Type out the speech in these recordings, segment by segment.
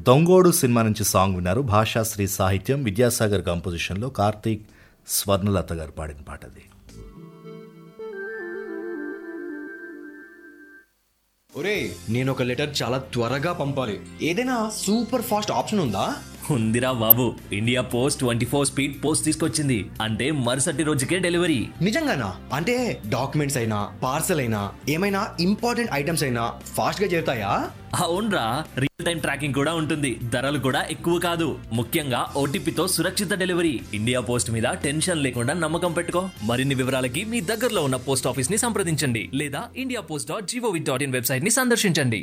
దొంగోడు సినిమా నుంచి సాంగ్ విన్నారు భాషాశ్రీ సాహిత్యం విద్యాసాగర్ కంపోజిషన్లో కార్తీక్ స్వర్ణలత గారు పాడిన పాట అది ఒరే నేను ఒక లెటర్ చాలా త్వరగా పంపాలి ఏదైనా సూపర్ ఫాస్ట్ ఆప్షన్ ఉందా ఉందిరా బాబు India post twenty four speed post తీసుకొచ్చింది అంటే మరుసటి రోజుకే డెలివరీ నిజంగానా అంటే డాక్యుమెంట్స్ అయినా పార్సల్ అయినా ఏమైనా ఇంపార్టెంట్ ఐటమ్స్ అయినా ఫాస్ట్ గా చేరుతాయా అవునరా రియల్ టైం ట్రాకింగ్ కూడా ఉంటుంది ధరలు కూడా ఎక్కువ కాదు ముఖ్యంగా ఓటీపీతో సురక్షిత డెలివరీ ఇండియా పోస్ట్ మీద టెన్షన్ లేకుండా నమ్మకం పెట్టుకో మరిన్ని వివరాలకి మీ దగ్గరలో ఉన్న పోస్ట్ ఆఫీస్ ని సంప్రదించండి లేదా India post dot G O V dot in website ని సందర్శించండి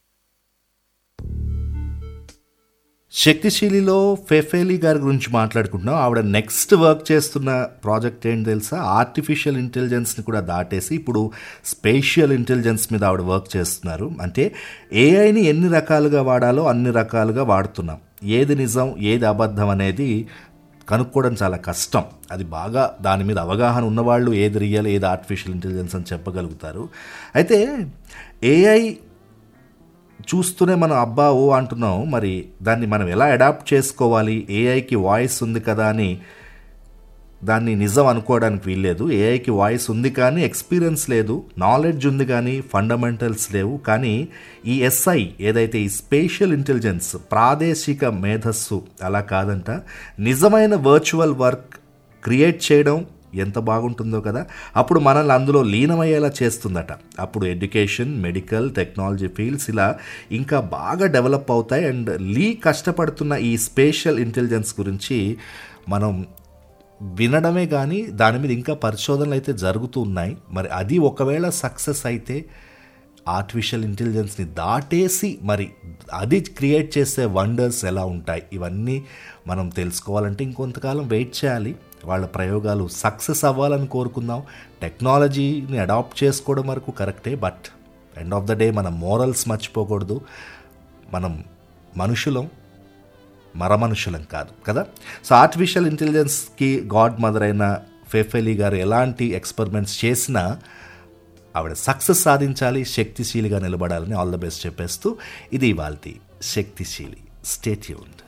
శక్తిశీలిలో ఫెఫేలి గారి గురించి మాట్లాడుకుంటున్నాం ఆవిడ నెక్స్ట్ వర్క్ చేస్తున్న ప్రాజెక్ట్ ఏంటి తెలుసా ఆర్టిఫిషియల్ ఇంటెలిజెన్స్ని కూడా దాటేసి ఇప్పుడు స్పేషియల్ ఇంటెలిజెన్స్ మీద ఆవిడ వర్క్ చేస్తున్నారు అంటే ఏఐని ఎన్ని రకాలుగా వాడాలో అన్ని రకాలుగా వాడుతున్నాం ఏది నిజం ఏది అబద్ధం అనేది కనుక్కోవడం చాలా కష్టం అది బాగా దాని మీద అవగాహన ఉన్నవాళ్ళు ఏది రియల్ ఏది ఆర్టిఫిషియల్ ఇంటెలిజెన్స్ అని చెప్పగలుగుతారు అయితే ఏఐ చూస్తూనే మనం అబ్బా ఓ అంటున్నాం మరి దాన్ని మనం ఎలా అడాప్ట్ చేసుకోవాలి ఏఐకి వాయిస్ ఉంది కదా అని దాన్ని నిజం అనుకోవడానికి వీల్లేదు ఏఐకి వాయిస్ ఉంది కానీ ఎక్స్పీరియన్స్ లేదు నాలెడ్జ్ ఉంది కానీ ఫండమెంటల్స్ లేవు కానీ ఈ ఎస్ఐ ఏదైతే ఈ స్పేషియల్ ఇంటెలిజెన్స్ ప్రాదేశిక మేధస్సు అలా కాదంట నిజమైన వర్చువల్ వర్క్ క్రియేట్ చేయడం ఎంత బాగుంటుందో కదా అప్పుడు మనల్ని అందులో లీనమయ్యేలా చేస్తుందట అప్పుడు ఎడ్యుకేషన్ మెడికల్ టెక్నాలజీ ఫీల్డ్స్ ఇలా ఇంకా బాగా డెవలప్ అవుతాయి అండ్ లీ కష్టపడుతున్న ఈ స్పేషియల్ ఇంటెలిజెన్స్ గురించి మనం వినడమే కానీ దాని మీద ఇంకా పరిశోధనలు అయితే జరుగుతూ ఉన్నాయి మరి అది ఒకవేళ సక్సెస్ అయితే ఆర్టిఫిషియల్ ఇంటెలిజెన్స్ని దాటేసి మరి అది క్రియేట్ చేసే వండర్స్ ఎలా ఉంటాయి ఇవన్నీ మనం తెలుసుకోవాలంటే ఇంకొంతకాలం వెయిట్ చేయాలి వాళ్ళ ప్రయోగాలు సక్సెస్ అవ్వాలని కోరుకుందాం టెక్నాలజీని అడాప్ట్ చేసుకోవడం వరకు కరెక్టే but end of the day మన మోరల్స్ మర్చిపోకూడదు మనం మనుషులం మరమనుషులం కాదు కదా సో ఆర్టిఫిషియల్ ఇంటెలిజెన్స్కి గాడ్ మదర్ అయిన ఫెఫెలీ గారు ఎలాంటి ఎక్స్పెరిమెంట్స్ చేసినా ఆవిడ సక్సెస్ సాధించాలి శక్తిశీలిగా నిలబడాలని ఆల్ ద బెస్ట్ చెప్పేస్తూ ఇది ఇవాల్టి శక్తిశీలి స్టేట్యూన్డ్